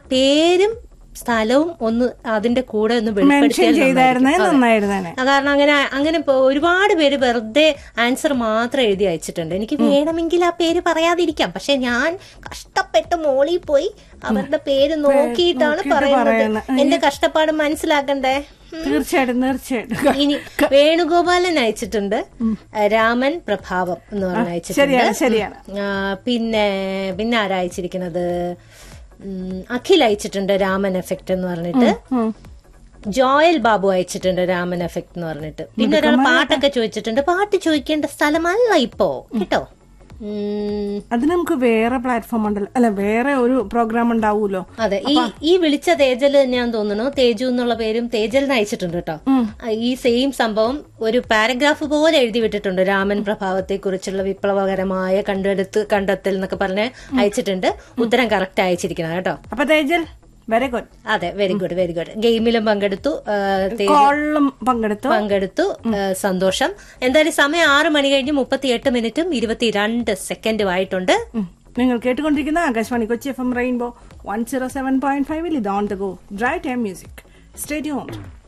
പേരും സ്ഥലവും ഒന്ന് അതിന്റെ കൂടെ ഒന്ന് മെൻഷൻ വെളിപ്പെടുത്തിയാൽ ചെയ്തായിരുന്നേ നന്നായിരിക്കും. അതെ. നന്നായിരുന്നേനെ ആ, കാരണം അങ്ങനെ അങ്ങനെ ഇപ്പൊ ഒരുപാട് പേര് വെറുതെ ആൻസർ മാത്രം എഴുതി അയച്ചിട്ടുണ്ട് എനിക്ക് വേണമെങ്കിൽ ആ പേര് പറയാതിരിക്കാം പക്ഷെ ഞാൻ കഷ്ടപ്പെട്ട് മോളിൽ പോയി അവരുടെ പേര് നോക്കിയിട്ടാണ് നോക്കിയിട്ട് പറയുന്നത് പറയുന്നത്. എന്റെ കഷ്ടപ്പാട് മനസ്സിലാക്കണ്ടേ തീർച്ചയായിട്ടും തീർച്ചയായിട്ടും ഇനി വേണുഗോപാലൻ അയച്ചിട്ടുണ്ട് രാമൻ പ്രഭാവം എന്ന് പറഞ്ഞ അയച്ചിട്ടുണ്ട് ശരിയാണ് ശരിയാണ് ആ, പിന്നെ പിന്നെ ആരാ അയച്ചിരിക്കുന്നത് ഉം, അഖിൽ അയച്ചിട്ടുണ്ട് രാമൻ എഫക്ട് എന്ന് പറഞ്ഞിട്ട് ഉം. ജോയൽ ബാബു അയച്ചിട്ടുണ്ട് രാമൻ എഫക്ട് എന്ന് പറഞ്ഞിട്ട് പിന്നെ ഒരാൾ പാട്ടൊക്കെ ചോദിച്ചിട്ടുണ്ട് പാട്ട് ചോദിക്കേണ്ട സ്ഥലമല്ല ഇപ്പോ കേട്ടോ ഉം, അത് നമുക്ക് വേറെ പ്ലാറ്റ്ഫോം ഉണ്ടല്ലോ അല്ല വേറെ ഒരു പ്രോഗ്രാം ഉണ്ടാവൂലോ അതെ ഈ ഈ വിളിച്ച തേജൽ ഞാൻ തോന്നുന്നു തേജു എന്നുള്ള പേരും തേജലിന് അയച്ചിട്ടുണ്ട് കേട്ടോ ആ, ഈ സെയിം സംഭവം ഒരു പാരഗ്രാഫ് പോലെ എഴുതി വിട്ടിട്ടുണ്ട് രാമൻ പ്രഭാവത്തെ കുറിച്ചുള്ള വിപ്ലവകരമായ കണ്ടെടുത്ത് കണ്ടെത്തൽ എന്നൊക്കെ പറഞ്ഞ് അയച്ചിട്ടുണ്ട് ഉത്തരം കറക്റ്റ് അയച്ചിരിക്കണം കേട്ടോ അപ്പൊ തേജൽ വെരി ഗുഡ് അതെ വെരി ഗുഡ് വെരി ഗുഡ് ഗെയിമിലും പങ്കെടുത്തു ആ, തേ- കോളിലും പങ്കെടുത്തു പങ്കെടുത്തു ആ, സന്തോഷം എന്തായാലും സമയം ആറ് മണി കഴിഞ്ഞ് മുപ്പത്തിയെട്ട് മിനിറ്റും ഇരുപത്തിരണ്ട് സെക്കൻഡും ആയിട്ടുണ്ട് ഉം. നിങ്ങൾ കേട്ടുകൊണ്ടിരിക്കുന്ന Akashvani Kochi F M rainbow one zero seven point ഫൈവിൽ ഇത് on the go dry time music stadium